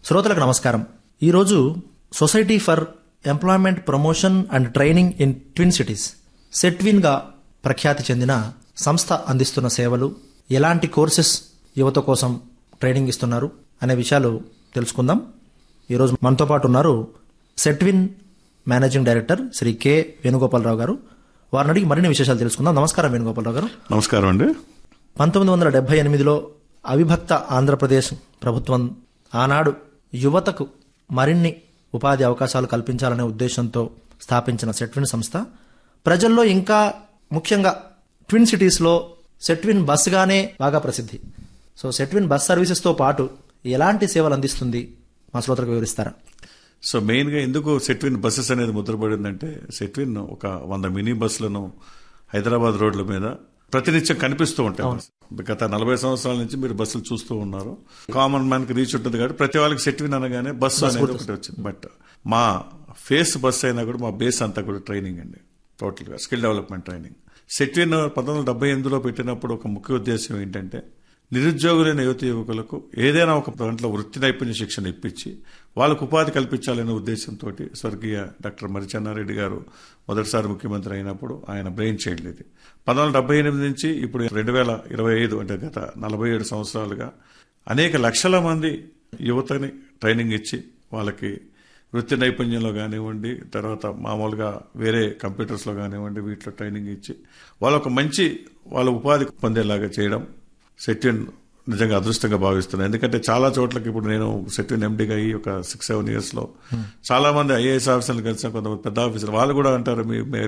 శ్రోతలకు నమస్కారం ఈరోజు society for employment promotion and training in twin cities సెట్విన్గా ప్రఖ్యాతి చెందిన సంస్థ అందిస్తున్న సేవలు ఎలాంటి కోర్సెస్ యువత కోసం ట్రైనింగ్ ఇస్తున్నారు అనే విషయాలు తెలుసుకుందాం ఈరోజు మనతో పాటు ఉన్నారు Setwin managing director Shri K Venugopalarao గారు వారిని అడిగి మరిన్ని విశేషాలు తెలుసుకుందాం నమస్కారం వేణుగోపాలరావు గారు నమస్కారం అండి పంతొమ్మిది వందల డెబ్బై ఎనిమిదిలో అవిభక్త ఆంధ్రప్రదేశ్ ప్రభుత్వం ఆనాడు యువతకు మరిన్ని ఉపాధి అవకాశాలు కల్పించాలనే ఉద్దేశంతో స్థాపించిన సెట్విన్ సంస్థ ప్రజల్లో ఇంకా ముఖ్యంగా ట్విన్ సిటీస్లో సెట్విన్ బస్గానే బాగా ప్రసిద్ధి సో సెట్విన్ బస్ సర్వీసెస్తో పాటు ఎలాంటి సేవలు అందిస్తుంది మా శ్రోతలకు వివరిస్తారా సో మెయిన్ గా ఎందుకు సెట్విన్ బస్సెస్ అనేది ముద్రపడిందంటే సెట్విన్ ఒక వంద మినీ బస్సులను హైదరాబాద్ రోడ్ల మీద ప్రతినిత్యం కనిపిస్తూ ఉంటాయి గత నలభై సంవత్సరాల నుంచి మీరు బస్సులు చూస్తూ ఉన్నారు కామన్ మ్యాన్ కి రీచ్ ఉంటుంది కాబట్టి ప్రతి వాళ్ళకి సెట్విన్ అనగానే బస్సు అనేది ఒకటి వచ్చింది బట్ మా ఫేస్ బస్ అయినా కూడా మా బేస్ అంతా కూడా ట్రైనింగ్ అండి టోటల్ గా స్కిల్ డెవలప్మెంట్ ట్రైనింగ్ సెట్విన్ పంతొమ్మిది వందల డెబ్బై ఎనిమిదిలో పెట్టినప్పుడు ఒక ముఖ్య ఉద్దేశం ఏంటంటే నిరుద్యోగులైన యువతి యువకులకు ఏదైనా ఒక దాంట్లో వృత్తి నైపుణ్య శిక్షణ ఇప్పించి వాళ్ళకు ఉపాధి కల్పించాలనే ఉద్దేశంతో స్వర్గీయ డాక్టర్ మరిచెన్నారెడ్డి గారు మొదటిసారి ముఖ్యమంత్రి అయినప్పుడు ఆయన బ్రెయిన్ చైల్డ్ ఇది పంతొమ్మిది వందల డెబ్బై ఎనిమిది నుంచి ఇప్పుడు రెండు వేల ఇరవై ఐదు అంటే గత నలభై ఏడు సంవత్సరాలుగా అనేక లక్షల మంది యువతని ట్రైనింగ్ ఇచ్చి వాళ్ళకి వృత్తి నైపుణ్యంలో కానివ్వండి తర్వాత మామూలుగా వేరే కంప్యూటర్స్లో కానివ్వండి వీటిలో ట్రైనింగ్ ఇచ్చి వాళ్ళొక మంచి వాళ్ళ ఉపాధి పొందేలాగా చేయడం సెట్విన్ నిజంగా అదృష్టంగా భావిస్తున్నాను ఎందుకంటే చాలా చోట్లకి ఇప్పుడు నేను సెట్విన్ ఎండీగా అయ్యి ఒక సిక్స్ సెవెన్ ఇయర్స్ లో చాలా మంది ఐఏఎస్ ఆఫీసర్లు కలిసిన కొంతమంది పెద్ద ఆఫీసర్ వాళ్ళు కూడా అంటారు మీ